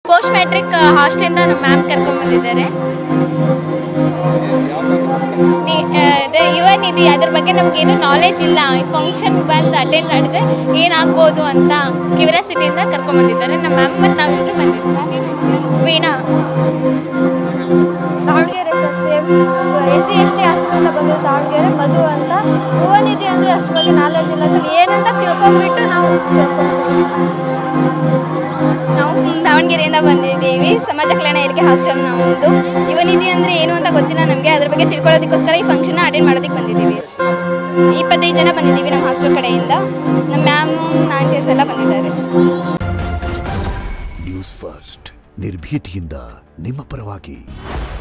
Post matrix ಹಾಸ್ಟೆಲಿಂದ ನಮ್ಮ ma'am ಕರ್ಕೊಂಡ್ಬಂದಿದ್ದಾರೆ ನೀ ಆ, ಅದೇ ಯುವ ನಿಧಿ ಅದ್ರ ಬಗ್ಗೆ ನಮಗೇನು ನಾಲೆಜ್ ಇಲ್ಲ ಈ ಫಂಕ್ಷನ್ ಬಂದು ಅಟೆಂಡ್ ಮಾಡಿದ್ರೆ ಏನಾಗ್ಬೋದು ಅಂತ ಕ್ಯೂರಿಯಾಸಿಟಿಯಿಂದ ಕರ್ಕೊಂಡ್ಬಂದಿದ್ದಾರೆ ನಮ್ಮ ಮ್ಯಾಮ್ ಮತ್ತು ನಾವಿಬ್ಬರು ಬಂದಿದ್ದೀವಿ Veena Davangere sir same S C S T ಹಾಸ್ಟೆಲಿಂದ ಬಂದು ದಾವಣಗೆರೆ ಮಧು ಅಂತ ಯುವ ನಿಧಿ ಅಂದರೆ ಅದ್ರ ಬಗ್ಗೆ ನಾಲೆಡ್ಜ್ ಇಲ್ಲ ಸರ್ ಏನಂತ ತಿಳ್ಕೊಂಡ್ಬಿಟ್ಟು ನಾವು ತಿಳ್ಕೊಂತೀವಿ ಸರ್. ನಾವು ದಾವಣಗೆರೆಯಿಂದ ಬಂದಿದ್ದೀವಿ ಸಮಾಜ ಕಲ್ಯಾಣ ಇಲಾಖೆ ಹಾಸ್ಟೆಲ್ ನಮ್ಮದು ಯುವ ನಿಧಿ ಅಂದರೆ ಏನು ಅಂತ ಗೊತ್ತಿಲ್ಲ ನಮಗೆ ಅದ್ರ ಬಗ್ಗೆ ತಿಳ್ಕೊಳ್ಳೋದಕ್ಕೋಸ್ಕರ ಈ ಫಂಕ್ಷನ್ನ ಅಟೆಂಡ್ ಮಾಡೋದಕ್ಕೆ ಬಂದಿದ್ದೀವಿ ಅಷ್ಟೇ ಇಪ್ಪತ್ತೈದು ಜನ ಬಂದಿದ್ದೀವಿ ನಮ್ಮ ಹಾಸ್ಟೆಲ್ ಕಡೆಯಿಂದ ನಮ್ಮ ಮ್ಯಾಮ್ ಆಂಟಿಯರ್ಸ್ ಎಲ್ಲ ಬಂದಿದ್ದಾರೆ ನ್ಯೂಸ್ ಫಸ್ಟ್ ನಿರ್ಭೀತಿಯಿಂದ ನಿಮ್ಮ ಪರವಾಗಿ